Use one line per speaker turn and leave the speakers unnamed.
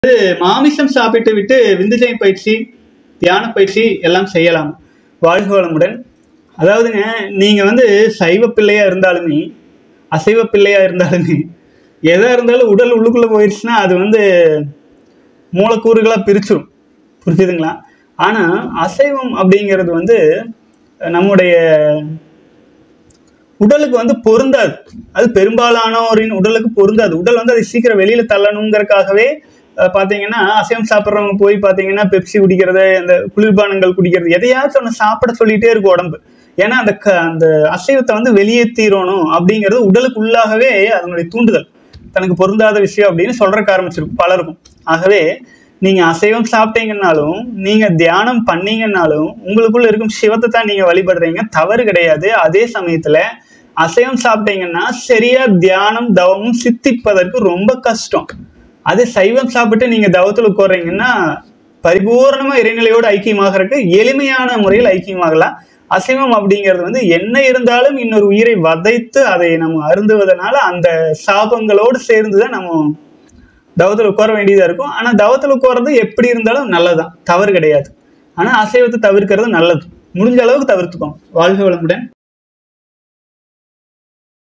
மாமிசம் சாப்பிட்டு விட்டு விந்துஜய பயிற்சி தியான பயிற்சி எல்லாம் செய்யலாம் வாழ்க வளமுடன் அதாவதுங்க நீங்கள் வந்து சைவ பிள்ளையா இருந்தாலுமே அசைவ பிள்ளையா இருந்தாலுமே எதா இருந்தாலும் உடல் உள்ளுக்குள்ளே போயிடுச்சுன்னா அது வந்து மூலக்கூறுகளாக பிரிச்சிரும் புரிஞ்சுதுங்களா ஆனால் அசைவம் அப்படிங்கிறது வந்து நம்முடைய உடலுக்கு வந்து பொருந்தாது அது பெரும்பாலானோரின் உடலுக்கு பொருந்தாது உடல் வந்து அதை சீக்கிரம் வெளியில தள்ளணுங்கிறதுக்காகவே அஹ், பாத்தீங்கன்னா அசைவம் சாப்பிட்றவங்க போய் பாத்தீங்கன்னா பெப்சி குடிக்கிறது அந்த குளிர்பானங்கள் குடிக்கிறது எதையாச்சும் ஒன்று சாப்பிட சொல்லிட்டே இருக்கும் உடம்பு ஏன்னா அந்த க அந்த அசைவத்தை வந்து வெளியேற்றிடணும் அப்படிங்கிறது உடலுக்கு உள்ளாகவே அதனுடைய தூண்டுதல் தனக்கு பொருந்தாத விஷயம் அப்படின்னு சொல்றதுக்கு ஆரம்பிச்சிருக்கும் பலருக்கும் ஆகவே நீங்க அசைவம் சாப்பிட்டீங்கன்னாலும் நீங்க தியானம் பண்ணீங்கன்னாலும் உங்களுக்குள்ள இருக்கும் சிவத்தை தான் நீங்க வழிபடுறீங்க தவறு கிடையாது அதே சமயத்துல அசைவம் சாப்பிட்டீங்கன்னா சரியா தியானம் தவமும் சித்திப்பதற்கு ரொம்ப கஷ்டம் அதே சைவம் சாப்பிட்டு நீங்க தவத்தில் உட்கார்றீங்கன்னா பரிபூர்ணமா இறைநிலையோடு ஐக்கியமாகறதுக்கு எளிமையான முறையில் ஐக்கியமாகலாம் அசைவம் அப்படிங்கிறது வந்து என்ன இருந்தாலும் இன்னொரு உயிரை வதைத்து அதை நம்ம அருந்துவதனால அந்த சாபங்களோடு சேர்ந்து தான் நம்ம தவத்தில் உட்கார வேண்டியதா இருக்கும் ஆனா தவத்தில் உட்கார்றது எப்படி இருந்தாலும் நல்லதுதான் தவறு கிடையாது ஆனா அசைவத்தை தவிர்க்கிறது நல்லது முடிஞ்ச அளவுக்கு தவிர்த்துக்கோங்க வாழ்க வளமுடன்